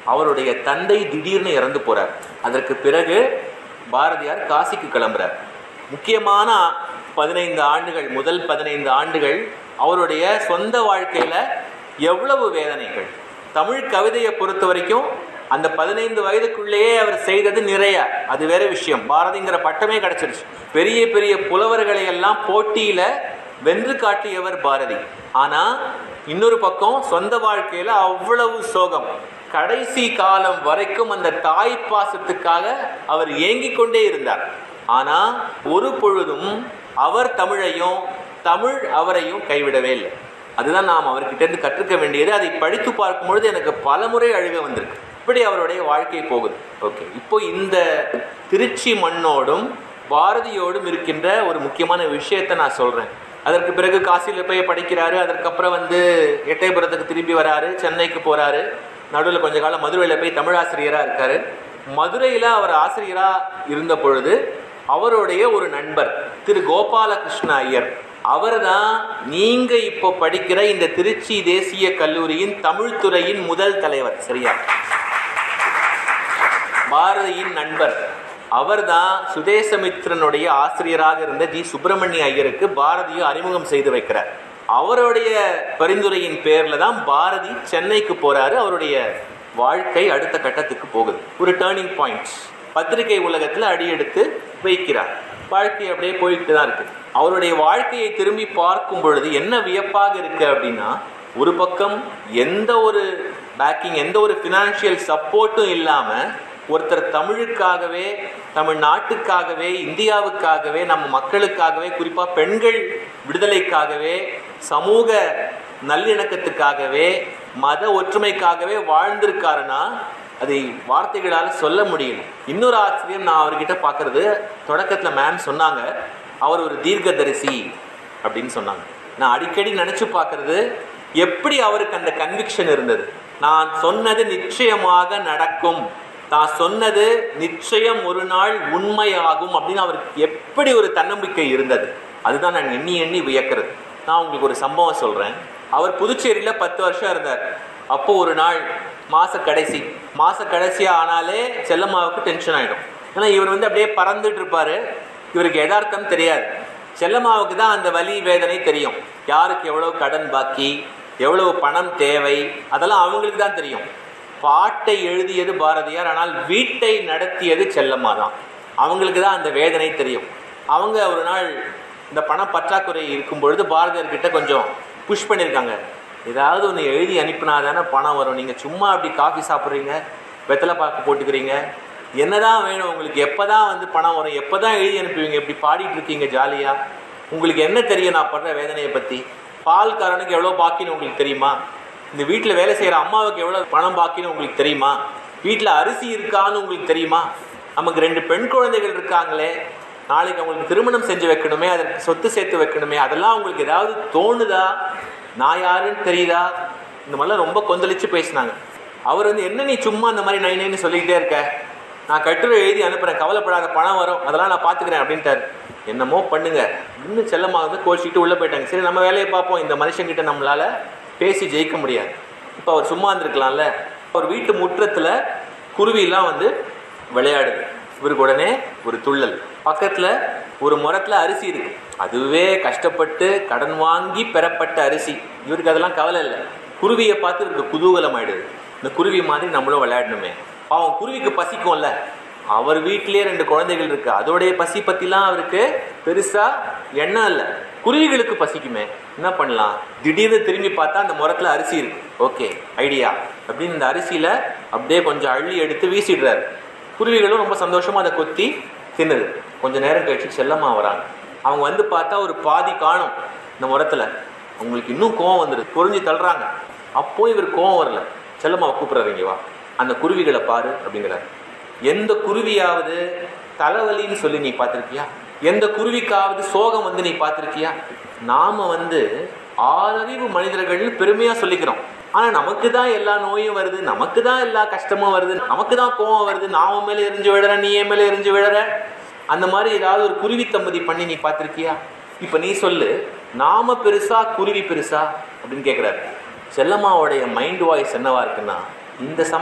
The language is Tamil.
அவருடைய தந்தை திடீர்னு இறந்து போறார் அதற்கு பிறகு பாரதியார் காசிக்கு கிளம்புறார் முக்கியமான பதினைந்து ஆண்டுகள் முதல் பதினைந்து ஆண்டுகள் அவருடைய சொந்த வாழ்க்கையில எவ்வளவு வேதனைகள் தமிழ் கவிதையை பொறுத்த வரைக்கும் அந்த பதினைந்து வயதுக்குள்ளேயே அவர் செய்தது நிறைய அது வேற விஷயம் பாரதிங்கிற பட்டமே கிடைச்சிருச்சு பெரிய பெரிய புலவர்களை எல்லாம் போட்டியில வென்று காட்டியவர் பாரதி ஆனா இன்னொரு பக்கம் சொந்த வாழ்க்கையில அவ்வளவு சோகம் கடைசி காலம் வரைக்கும் அந்த தாய் பாசத்துக்காக அவர் ஏங்கிக் கொண்டே இருந்தார் ஆனா ஒரு பொழுதும் அவர் தமிழையும் தமிழ் அவரையும் கைவிடவே இல்லை அதுதான் நாம் அவர்கிட்ட இருந்து கற்றுக்க வேண்டியது அதை படித்து பார்க்கும் பொழுது எனக்கு பல முறை அழுக வந்திருக்கு இப்படி அவருடைய வாழ்க்கை போகுது ஓகே இப்போ இந்த திருச்சி மண்ணோடும் பாரதியோடும் இருக்கின்ற ஒரு முக்கியமான விஷயத்தை நான் சொல்றேன் அதற்கு பிறகு காசியில் போய் படிக்கிறாரு அதற்கப்புறம் வந்து எட்டயபுரத்துக்கு திரும்பி வராரு சென்னைக்கு போறாரு நடுவில் கொஞ்ச காலம் மதுரையில் போய் தமிழ் ஆசிரியராக இருக்காரு மதுரையில் அவர் ஆசிரியராக இருந்த பொழுது அவருடைய ஒரு நண்பர் திரு கோபாலகிருஷ்ண ஐயர் அவர் தான் நீங்க இப்போ படிக்கிற இந்த திருச்சி தேசிய கல்லூரியின் தமிழ் துறையின் முதல் தலைவர் சரியா பாரதியின் நண்பர் அவர்தான் சுதேசமித்ரனுடைய ஆசிரியராக இருந்த ஜி சுப்பிரமணிய ஐயருக்கு பாரதியை அறிமுகம் செய்து வைக்கிறார் அவருடைய பரிந்துரையின் பேர்ல தான் பாரதி சென்னைக்கு போறாரு அவருடைய வாழ்க்கை அடுத்த கட்டத்துக்கு போகுது ஒரு டேர்னிங் பாயிண்ட் பத்திரிகை உலகத்துல அடியெடுத்து வைக்கிறார் வாழ்க்கை அப்படியே போயிட்டு தான் இருக்கு அவருடைய வாழ்க்கையை திரும்பி பார்க்கும் பொழுது என்ன வியப்பாக இருக்கு அப்படின்னா ஒரு பக்கம் எந்த ஒரு பேக்கிங் எந்த ஒரு ஃபினான்ஷியல் சப்போர்ட்டும் இல்லாம ஒருத்தர் தமிழுக்காகவே தமிழ்நாட்டுக்காகவே இந்தியாவுக்காகவே நம்ம மக்களுக்காகவே குறிப்பா பெண்கள் விடுதலைக்காகவே சமூக நல்லிணக்கத்துக்காகவே மத ஒற்றுமைக்காகவே வாழ்ந்திருக்காருன்னா அதை வார்த்தைகளால் சொல்ல முடியல இன்னொரு ஆச்சரியம் நான் அவர்கிட்ட பார்க்கறது தொடக்கத்துல மேம் சொன்னாங்க அவர் ஒரு தீர்க்கதரிசி அப்படின்னு சொன்னாங்க நான் அடிக்கடி நினைச்சு பார்க்கறது எப்படி அவருக்கு அந்த கன்விக்ஷன் இருந்தது நான் சொன்னது நிச்சயமாக நடக்கும் நான் சொன்னது நிச்சயம் ஒரு நாள் உண்மையாகும் அப்படின்னு அவருக்கு எப்படி ஒரு தன்னம்பிக்கை இருந்தது அதுதான் நான் எண்ணி எண்ணி வியக்கிறது நான் உங்களுக்கு ஒரு சம்பவம் சொல்றேன் அவர் புதுச்சேரியில பத்து வருஷம் இருந்தார் அப்போ ஒரு நாள் மாச கடைசி மாச கடைசியா ஆனாலே செல்லம்மாவுக்கு டென்ஷன் ஆயிடும் ஏன்னா இவர் வந்து அப்படியே பறந்துட்டு இருப்பாரு இவருக்கு யதார்த்தம் தெரியாது செல்லம்மாவுக்கு தான் அந்த வலி வேதனை தெரியும் யாருக்கு எவ்வளவு கடன் பாக்கி எவ்வளவு பணம் தேவை அதெல்லாம் அவங்களுக்கு தான் தெரியும் பாட்டை எழுதியது பாரதியார் ஆனால் வீட்டை நடத்தியது செல்லம்மா தான் அவங்களுக்கு தான் அந்த வேதனை தெரியும் அவங்க ஒரு நாள் இந்த பண பற்றாக்குறை இருக்கும் பொழுது பாரதியார் கிட்ட கொஞ்சம் புஷ் பண்ணியிருக்காங்க ஏதாவது ஒன்று எழுதி அனுப்பினா தானே பணம் வரும் நீங்கள் சும்மா அப்படி காஃபி சாப்பிட்றீங்க வெத்தலை பாக்கு போட்டுக்கிறீங்க என்னதான் வேணும் உங்களுக்கு எப்போ தான் வந்து பணம் வரும் எப்போ தான் எழுதி அனுப்புவீங்க இப்படி பாடிட்டு இருக்கீங்க ஜாலியாக உங்களுக்கு என்ன தெரியும் நான் படுற வேதனையை பற்றி பால்காரனுக்கு எவ்வளோ பாக்கின்னு உங்களுக்கு தெரியுமா இந்த வீட்டில் வேலை செய்கிற அம்மாவுக்கு எவ்வளோ பணம் பாக்கின்னு உங்களுக்கு தெரியுமா வீட்டில் அரிசி இருக்கான்னு உங்களுக்கு தெரியுமா நமக்கு ரெண்டு பெண் குழந்தைகள் இருக்காங்களே நாளைக்கு அவங்களுக்கு திருமணம் செஞ்சு வைக்கணுமே அதற்கு சொத்து சேர்த்து வைக்கணுமே அதெல்லாம் உங்களுக்கு ஏதாவது தோணுதா நான் யாருன்னு தெரியுதா இந்த மாதிரிலாம் ரொம்ப கொந்தளிச்சு பேசினாங்க அவர் வந்து என்ன நீ சும்மா அந்த மாதிரி நை நைன்னு சொல்லிக்கிட்டே இருக்க நான் கட்டுரை எழுதி அனுப்புறேன் கவலைப்படாத பணம் வரும் அதெல்லாம் நான் பார்த்துக்கிறேன் அப்படின்ட்டாரு என்னமோ பண்ணுங்க இன்னும் செல்லம்மா வந்து கோச்சிக்கிட்டு உள்ளே போயிட்டாங்க சரி நம்ம வேலையை பார்ப்போம் இந்த மனுஷங்கிட்ட நம்மளால பேசி ஜெயிக்க முடியாது இப்போ அவர் சும்மா இருந்திருக்கலாம்ல அவர் வீட்டு முற்றத்தில் குருவிலாம் வந்து விளையாடுது இவருக்கு உடனே ஒரு துள்ளல் பக்கத்தில் ஒரு முரத்தில் அரிசி இருக்கு அதுவே கஷ்டப்பட்டு கடன் வாங்கி பெறப்பட்ட அரிசி இவருக்கு அதெல்லாம் கவலை இல்லை குருவியை பார்த்து இவருக்கு குதூகலம் ஆயிடுது இந்த குருவி மாதிரி நம்மளும் விளையாடணுமே பாவம் குருவிக்கு பசிக்கும்ல அவர் வீட்டிலேயே ரெண்டு குழந்தைகள் இருக்கு அதோடைய பசி பத்திலாம் அவருக்கு பெருசா எண்ணம் இல்லை குருவிகளுக்கு பசிக்குமே என்ன பண்ணலாம் திடீர்னு திரும்பி பார்த்தா அந்த முரத்துல அரிசி இருக்கு ஓகே ஐடியா அப்படின்னு இந்த அரிசியில அப்படியே கொஞ்சம் அள்ளி எடுத்து வீசிடுறாரு குருவிகளும் ரொம்ப சந்தோஷமா அதை கொத்தி தின்னுது கொஞ்ச நேரம் கழிச்சு செல்லம்மா வராங்க அவங்க வந்து பார்த்தா ஒரு பாதி காணும் இந்த முரத்துல அவங்களுக்கு இன்னும் கோவம் வந்துடுது புரிஞ்சு தள்ளுறாங்க அப்போ இவர் கோவம் வரல செல்லம்மாவை கூப்பிடுறாரு இங்க வா அந்த குருவிகளை பாரு அப்படிங்கிறாரு எந்த குருவியாவது தலைவலின்னு சொல்லி நீ பார்த்திருக்கியா எந்த குருவிக்காவது சோகம் வந்து நீ பார்த்திருக்கியா நாம வந்து ஆறறிவு மனிதர்கள்னு பெருமையா சொல்லிக்கிறோம் ஆனா நமக்கு தான் எல்லா நோயும் வருது நமக்கு தான் எல்லா கஷ்டமும் வருது நமக்கு தான் கோவம் வருது நான் உன் மேல எரிஞ்சு விழற நீ என் மேல எரிஞ்சு விழற அந்த மாதிரி ஏதாவது ஒரு குருவி தம்பதி பண்ணி நீ பார்த்திருக்கியா இப்ப நீ சொல்லு நாம பெருசா குருவி பெருசா அப்படின்னு கேக்குறாரு செல்லம்மாவுடைய மைண்ட் வாய்ஸ் என்னவா இருக்குன்னா இந்த சம